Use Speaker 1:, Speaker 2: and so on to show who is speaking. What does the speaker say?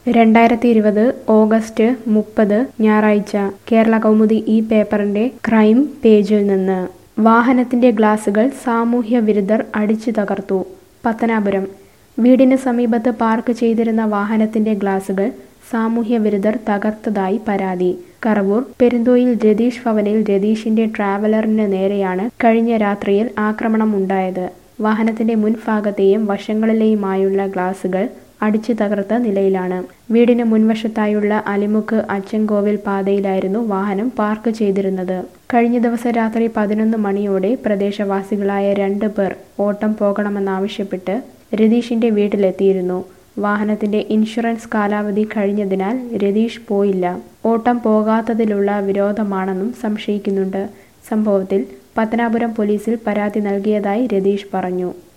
Speaker 1: രണ്ടായിരത്തി ഇരുപത് ഓഗസ്റ്റ് മുപ്പത് ഞായറാഴ്ച കേരള കൗമുദി ഈ പേപ്പറിന്റെ ക്രൈം പേജിൽ നിന്ന് വാഹനത്തിന്റെ ഗ്ലാസുകൾ സാമൂഹ്യ വിരുദ്ധർ അടിച്ചു തകർത്തു പത്തനാപുരം വീടിന് സമീപത്ത് പാർക്ക് ചെയ്തിരുന്ന വാഹനത്തിന്റെ ഗ്ലാസുകൾ സാമൂഹ്യ വിരുദ്ധർ തകർത്തതായി പരാതി കറവൂർ പെരുന്തോയിൽ രതീഷ് ഭവനിൽ രതീഷിന്റെ ട്രാവലറിന് നേരെയാണ് കഴിഞ്ഞ രാത്രിയിൽ ആക്രമണം ഉണ്ടായത് വാഹനത്തിന്റെ മുൻഭാഗത്തെയും വശങ്ങളിലെയുമായുള്ള ഗ്ലാസുകൾ അടിച്ചു തകർത്ത നിലയിലാണ് വീടിന് മുൻവശത്തായുള്ള അലിമുക്ക് അച്ചൻകോവിൽ പാതയിലായിരുന്നു വാഹനം പാർക്ക് ചെയ്തിരുന്നത് കഴിഞ്ഞ ദിവസം രാത്രി പതിനൊന്ന് മണിയോടെ പ്രദേശവാസികളായ രണ്ട് പേർ ഓട്ടം പോകണമെന്നാവശ്യപ്പെട്ട് രതീഷിന്റെ വീട്ടിലെത്തിയിരുന്നു വാഹനത്തിന്റെ ഇൻഷുറൻസ് കാലാവധി കഴിഞ്ഞതിനാൽ രതീഷ് പോയില്ല ഓട്ടം പോകാത്തതിലുള്ള വിരോധമാണെന്നും സംശയിക്കുന്നുണ്ട് സംഭവത്തിൽ പത്തനാപുരം പോലീസിൽ പരാതി നൽകിയതായി രതീഷ് പറഞ്ഞു